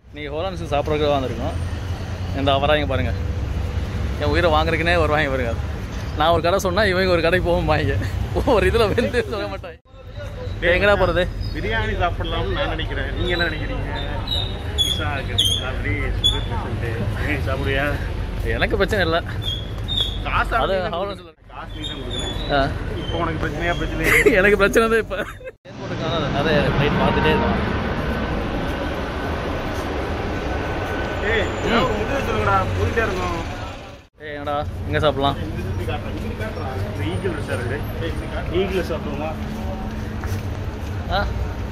நீங்கள் ஹோலான்ஸுக்கு சாப்பிட்றதுக்கு வந்திருக்கோம் இந்த வராங்க பாருங்க என் உயிரை வாங்குறதுக்குனே வருவாங்க பாருங்க நான் ஒரு கடை சொன்னால் இவங்க ஒரு கடைக்கு போவாங்க ஒரு இதில் வந்து சொல்ல மாட்டாங்க எங்கடா போகிறது பிரியாணி சாப்பிடலாம்னு நான் நினைக்கிறேன் நீங்க என்ன நினைக்கிறீங்க பிஸா கேட்டீங்களா அப்படியே சுகர் பேஷண்ட்டு பிரியாணி சாப்பிடுவியா எனக்கு பிரச்சனை இல்லை காசு அது அது ஹவுலன்ஸ் காசு நீ தான் கொடுக்கணும் ஆ இப்போ உனக்கு பிரச்சனையா பிரச்சனை எனக்கு பிரச்சனை தான் இப்போ ஏர்போர்ட்டுக்கான நிறைய ஃப்ளைட் பார்த்துட்டே இருக்கோம் ஏய் ஏதாவது ஒரு முதல்ல சொல்லுங்கடா போயிட்டே இருக்கோம் ஏய் என்னடா எங்கே சாப்பிட்லாம் இந்த சுத்தி காட்டுறேன் இங்க காட்டுறா இந்த ஈகிள் ரெஸ்டாரண்ட் ஈகிள் சாப்பிடுவோமா ஆ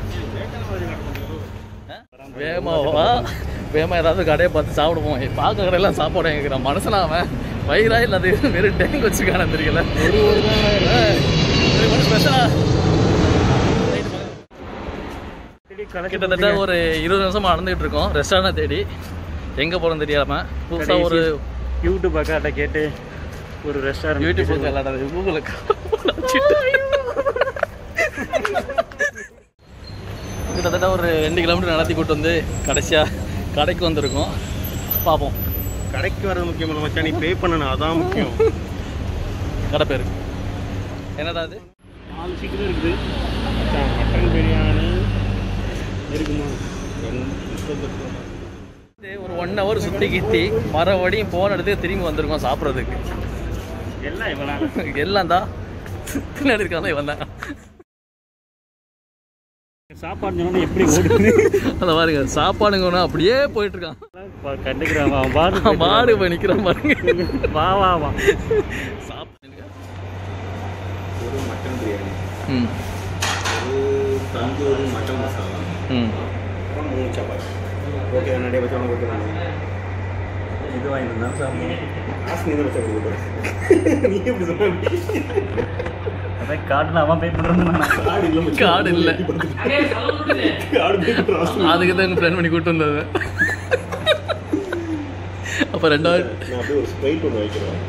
வேகமாக வேகமாக ஏதாவது கடையை பார்த்து சாப்பிடுவோம் பார்க்க கடையெல்லாம் சாப்பாடு கேட்குறான் மனசில் அவன் வயிறா இல்லை அது வெறும் டேங்க் வச்சுருக்கானு தெரியல ஸ்பெஷலா கிட்டத்தட்ட ஒரு இருபது நிமிஷமா நடந்துகிட்டு இருக்கோம் ரெஸ்டாரண்ட் தேடி எங்கே போகிறோம் தெரியாம புதுசாக ஒரு யூடியூப் அக்காட்ட கேட்டு ஒரு ரெஸ்டாரண்ட் யூடியூப் விளையாடாது கூகுளில் கிட்டத்தட்ட ஒரு ரெண்டு கிலோமீட்டர் நடத்தி கூட்டு வந்து கடைசியாக கடைக்கு வந்திருக்கோம் பார்ப்போம் கடைக்கு வர்றது முக்கியம் இல்லை மச்சான் நீ பே பண்ணணும் அதான் முக்கியம் கடை பேர் என்னடா அது நாலு சீக்கிரம் இருக்குது மச்சான் மட்டன் பிரியாணி இருக்குமா இது ஒரு ஒன் ஹவர் சுற்றி கித்தி மறுபடியும் போன இடத்துக்கு திரும்பி வந்திருக்கோம் சாப்பிட்றதுக்கு எல்லாம் இவனா எல்லாம் தான் பின்னாடி இருக்காங்க இவன் தான் சாப்பாடு சொன்னா எப்படி ஓடுது அந்த பாருங்க சாப்பாடுங்க ஒன்று அப்படியே போயிட்டு இருக்கான் கண்டுக்கிறான் அவன் பாரு அவன் மாடு போய் நிற்கிறான் பாருங்க வா வா வா சாப்பிட்டு ஒரு மட்டன் பிரியாணி ம் ஒரு தந்தூரி மட்டன் மசாலா ம் அப்புறம் மூணு சப்பாத்தி ஓகே நிறைய பச்சை உனக்கு ஓகே தானே இது வாங்கிட்டு இருந்தாலும் சாப்பிடுவோம் காசு நீ தான் பச்சை கொடுக்குற நீ எப்படி சொன்ன அதான் காட்டுல அவன் பே பண்றான் கார்டு இல்லை மச்சான். கார்டு இல்லை கார்டு பே பண்ணுறான் அதுக்கு தான் பிளான் பண்ணி கூட்டு வந்தது அப்போ ரெண்டாவது நான் அப்படியே ஒரு ஸ்ப்ரைட் ஒன்று வைக்கிறேன்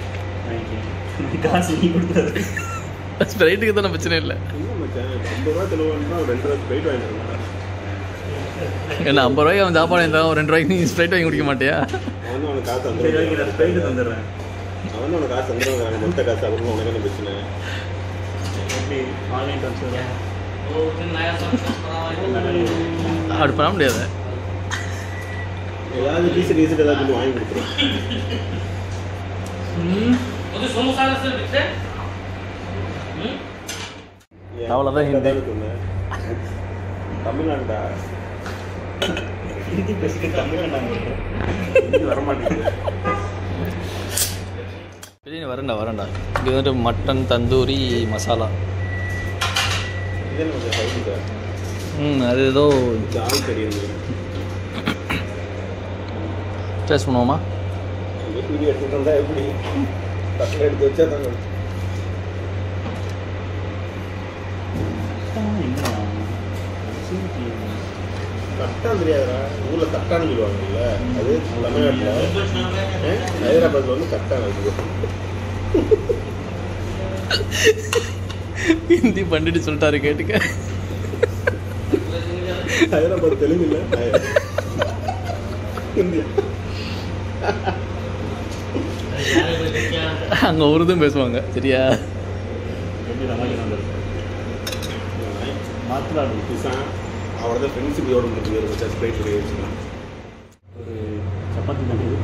காசு நீ கொடுத்தது ஸ்ப்ரைட்டுக்கு தானே பிரச்சனை இல்லை இல்லை மச்சான் ஐம்பது ரூபா செலவுன்னா ஒரு ரெண்டு ரூபா ஸ்ப்ரைட் வாங்கிட்டு என்ன ஐம்பது ரூபாய்க்கு அவன் சாப்பாடு இருந்தால் ஒரு ரெண்டு ரூபாய்க்கு நீ ஸ்ப்ரைட் வாங்கி குடிக்க மாட்டியா அவன் அவனுக்கு காசு சரி ஓகே தந்துடுறான் நான் ஸ்பெயிட்டு தந்துடுறேன் அவன் அவனுக்கு காசு தந்துடுறாங்க மொத்த காசு அப்படின்னு உனக்கு என்ன பிரச்சனை எப்படி ஆன்லைன் ட்ரான்ஸ்ஃபர் அப்படி பண்ண முடியாது ஏதாவது டீசர்ட் டீசர்ட் ஏதாவது சொல்லி வாங்கி கொடுத்துருவோம் அவ்வளவுதான் ஹிந்தி. தமிழ்நாடுடா ஹிந்தி பேசிட்டு தமிழில் நான் ஹிந்தி வர மாட்டேங்குது பிரியாணி வரேன்டா வரேன்டா இது வந்துட்டு மட்டன் தந்தூரி மசாலா இதெல்லாம் கொஞ்சம் ஹைலி சார் ம் அது ஏதோ இந்த ஆள் தெரியுது டேஸ்ட் பண்ணுவோமா இந்த வீடியோ எடுத்துட்டு வந்தா எப்படி தட்டில் எடுத்து வச்சா தாங்க தட்டான் தெரியாதுடா ஊர்ல தட்டான்னு சொல்லுவாங்கல்ல அது தமிழ்நாட்டில் ஹைதராபாத்ல வந்து தட்டான் இருக்குது ஹிந்தி பண்ணிட்டு சொல்லிட்டாரு கேட்டுக்க ஹைதராபாத் தெலுங்கு இல்லை இந்தியா அங்கே உருதும் பேசுவாங்க சரியா எப்படி ரமாஜன் வந்திருக்கு மாத்தலாடு கிசான் அவரோட ஃப்ரெண்ட்ஸுக்கு எவ்வளோ முடிஞ்சு ஒரு பச்சா ஸ்ப்ரைட் பண்ணி வச்சுக்கலாம் ஒரு சப்பாத்தி தான் இது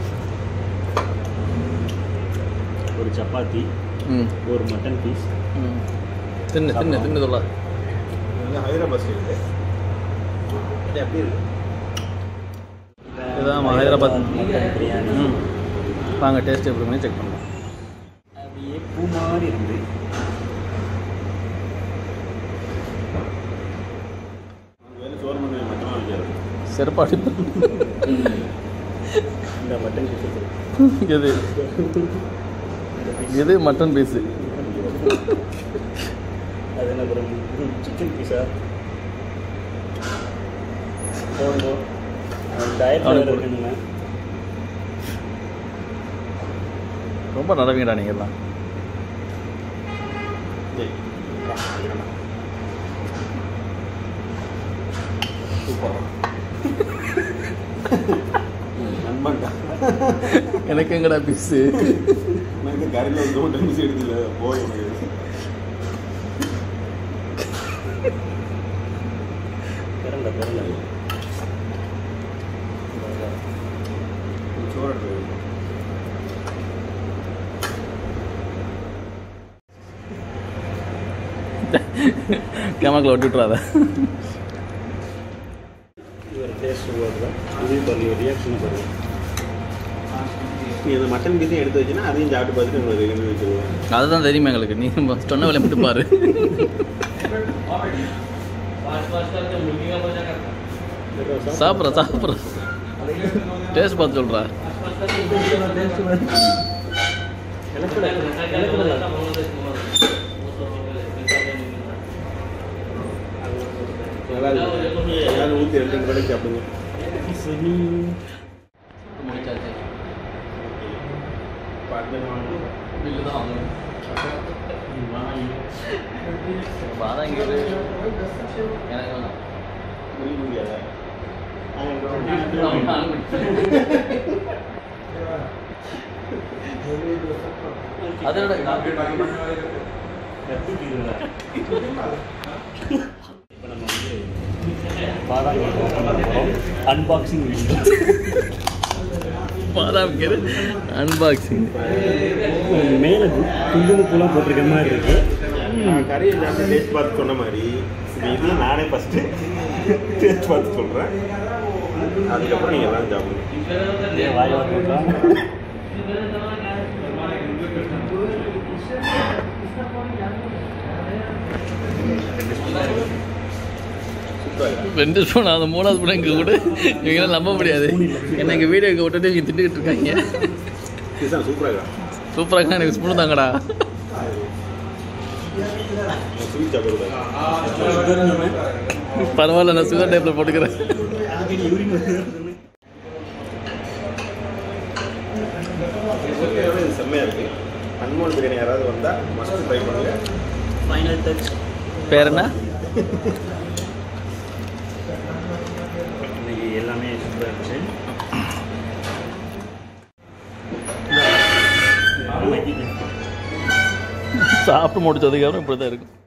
ஒரு சப்பாத்தி ம் ஒரு மட்டன் பீஸ் ம் தின்னு தின்னு தின்னு சொல்ல இது ஹைதராபாத் ஸ்டைல் அது எப்படி இருக்கு இதுதான் ஹைதராபாத் மட்டன் பிரியாணி ம் வாங்க டேஸ்ட் எப்படி பண்ணி செக் பண்ணலாம் அப்படியே பூ மாதிரி இருந்து வேலை சோறு பண்ணி மட்டும் வைக்கிறது செருப்பாடி இந்த மட்டன் பீஸ் இது இது மட்டன் பீஸு அது என்ன அப்புறம் சிக்கன் பீஸா போடணும் டயட் அவனுக்கு கொடு. இருக்குங்க ரொம்ப நடவீங்கடா நீங்கள் எல்லாம் நண்பன்டா எனக்கு எங்கடா பீஸு எனக்கு கரையில் ஒரு தோட்டம் மிஸ் எடுத்துல போய் உனக்கு பிறந்த பிறந்த சோறு எடுத்து கேமராக்குள்ள விட்டு விட்றாத இவர் டேஸ்ட் வருதா இது பண்ணி ரியாக்ஷன் பண்ணுவோம் நீ அந்த மட்டன் பீஸையும் எடுத்து வச்சுன்னா அதையும் சாப்பிட்டு பார்த்துட்டு உங்களுக்கு ரிவ்யூ வச்சுருவேன் அதுதான் தெரியுமா எங்களுக்கு நீ சொன்ன வேலையை மட்டும் பாரு சாப்பிட்ற சாப்பிட்ற டேஸ்ட் பார்த்து சொல்கிறா நல்லா இருக்கு எல்லாரும் ஊற்றி ரெண்டு ரெண்டு கடைக்கு சாப்பிடுங்க பாதாம் கீரு எனக்கு வேணாம் அதோட அன்பாக்சிங் வீடியோ பாதாம் கீரு அன்பாக்சிங் மேலே குங்குமப்பூலாம் போட்டிருக்க மாதிரி இருக்கு நான் கறியை சாப்பிட்டு டேஸ்ட் பார்த்து சொன்ன மாதிரி இப்போ இதில் நானே ஃபஸ்ட்டு டேஸ்ட் பார்த்து சொல்கிறேன் அதுக்கப்புறம் நீங்கள் எல்லாம் சாப்பிடுங்க வாய் வரலாம் ரெண்டு ஸ்பூன் அந்த மூணாவது ஸ்பூன் எங்கள் கூட இவங்களாம் நம்ப முடியாது என்ன எங்கள் வீடியோ இங்கே விட்டுட்டு இவங்க திட்டுக்கிட்டு இருக்காங்க இதுதான் சூப்பராக இருக்கா சூப்பராக எனக்கு ஸ்பூன் தாங்கடா ஸ்வீட் சாப்பிடுறது பரவாயில்ல நான் சுகர் டைப்பில் போட்டுக்கிறேன் இது செம்மையாக இருக்குது அன்மோல் பிரியாணி யாராவது வந்தால் மஸ்ட் ட்ரை பண்ணுங்க ஃபைனல் டச் பேர் என்ன இன்னைக்கு எல்லாமே சூப்பராக இருந்துச்சு சாப்பிட்டு முடிச்சதுக்கப்புறம் இப்படி தான் இருக்கும்